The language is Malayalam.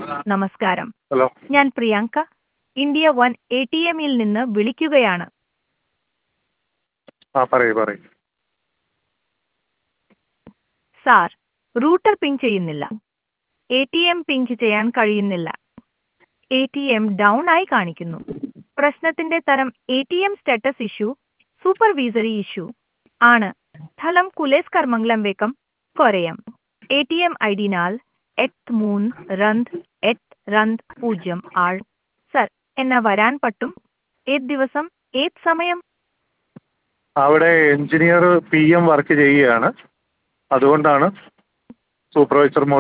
നമസ്കാരം ഹലോ ഞാൻ Priyanka India one A T എമ്മിൽ നിന്ന് വിളിക്കുകയാണ് ആ പറയൂ പറയൂ സാർ റൂട്ടർ പിങ് ചെയ്യുന്നില്ല എ ടി എം പിങ് ചെയ്യാൻ കഴിയുന്നില്ല എ ടി എം ഡൗൺ ആയി കാണിക്കുന്നു പ്രശ്നത്തിന്റെ തരം A T M status issue supervisory issue ആണ് സ്ഥലം കുലേസ് കർമംഗലം വേക്കം കൊരയം A T M I D നാൽ എട്ട് മൂന്ന് രണ്ട് എട്ട് രണ്ട് പൂജ്യം ആറ് സർ എന്നാ വരാൻ പറ്റും ഏത് ദിവസം ഏത് സമയം അവിടെ എഞ്ചിനീയർ പി എം വർക്ക് ചെയ്യുകയാണ് അതുകൊണ്ടാണ് സൂപ്പർവൈസർ